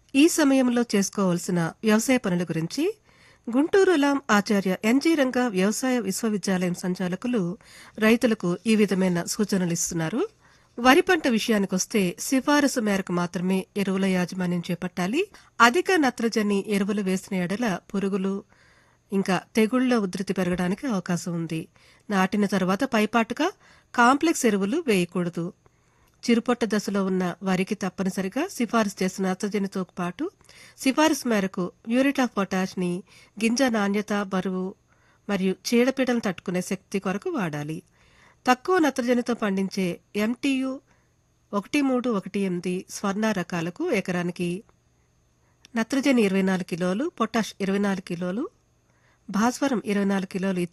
ఈ సమయంలో చేసుకోవాల్సిన వ్యవసాయ పనుల గురించి గుంటూరు లాం ఆచార్య ఎన్జీ రంగా వ్యవసాయ విశ్వవిద్యాలయం సంచాలకులు రైతులకు ఈ విధమైన సూచనలు ఇస్తున్నారు వరి పంట విషయానికొస్తే సిఫారసు మేరకు మాత్రమే ఎరువుల యాజమాన్యం చేపట్టాలి అధిక నత్రజని ఎరువులు వేసిన ఎడల పురుగులు ఇంకా తెగుళ్ల ఉధృతి పెరగడానికి అవకాశం ఉంది నాటిన తర్వాత పైపాటుగా కాంప్లెక్స్ ఎరువులు వేయకూడదు చిరుపొట్ట దశలో ఉన్న వరికి తప్పనిసరిగా సిఫారసు చేసిన నత్రజనితో పాటు సిఫారసు మేరకు యూరిట్ ఆఫ్ పొటాష్ ని గింజ నాణ్యత బరువు మరియు చీడపీడలను తట్టుకునే శక్తి కొరకు వాడాలి తక్కువ నత్రజనితో పండించే ఎంటీయు ఒకటి మూడు ఒకటి ఎనిమిది స్వర్ణ రకాలకు ఎకరానికి నత్రజని ఇరవై నాలుగు కిలోలు పొటాష్ ఇరవై నాలుగు కిలోలు భాస్వరం ఇరవై నాలుగు కిలోలు ఇచ్చే